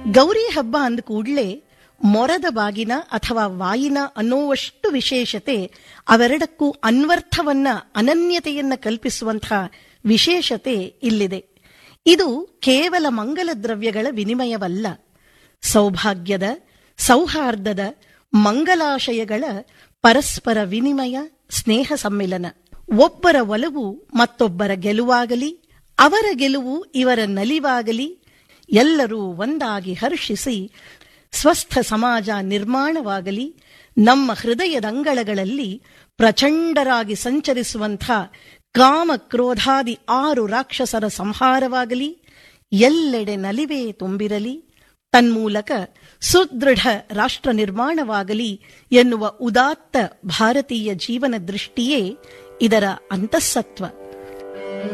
ಗೌರಿ ಹಬ್ಬ ಅಂದ ಕೂಡಲೇ ಮೊರದ ಬಾಗಿನ ಅಥವಾ ವಾಯಿನ ಅನ್ನೋವಷ್ಟು ವಿಶೇಷತೆ ಅವೆರಡಕ್ಕೂ ಅನ್ವರ್ಥವನ್ನ ಅನನ್ಯತೆಯನ್ನ ಕಲ್ಪಿಸುವಂತಹ ವಿಶೇಷತೆ ಇಲ್ಲಿದೆ ಇದು ಕೇವಲ ಮಂಗಲ ದ್ರವ್ಯಗಳ ವಿನಿಮಯವಲ್ಲ ಸೌಭಾಗ್ಯದ ಸೌಹಾರ್ದದ ಮಂಗಲಾಶಯಗಳ ಪರಸ್ಪರ ವಿನಿಮಯ ಸ್ನೇಹ ಸಮ್ಮಿಲನ ಒಬ್ಬರ ಒಲವು ಮತ್ತೊಬ್ಬರ ಗೆಲುವಾಗಲಿ ಅವರ ಗೆಲುವು ಇವರ ನಲಿವಾಗಲಿ ಎಲ್ಲರೂ ಒಂದಾಗಿ ಹರ್ಷಿಸಿ ಸ್ವಸ್ಥ ಸಮಾಜ ನಿರ್ಮಾಣವಾಗಲಿ ನಮ್ಮ ಹೃದಯದಂಗಳಗಳಲ್ಲಿ ಪ್ರಚಂಡರಾಗಿ ಸಂಚರಿಸುವಂಥ ಕಾಮ ಕ್ರೋಧಾದಿ ಆರು ರಾಕ್ಷಸರ ಸಂಹಾರವಾಗಲಿ ಎಲ್ಲೆಡೆ ನಲಿವೆ ತುಂಬಿರಲಿ ತನ್ಮೂಲಕ ಸುದೃಢ ರಾಷ್ಟ್ರ ನಿರ್ಮಾಣವಾಗಲಿ ಎನ್ನುವ ಉದಾತ್ತ ಭಾರತೀಯ ಜೀವನ ದೃಷ್ಟಿಯೇ ಇದರ ಅಂತಃಸತ್ವ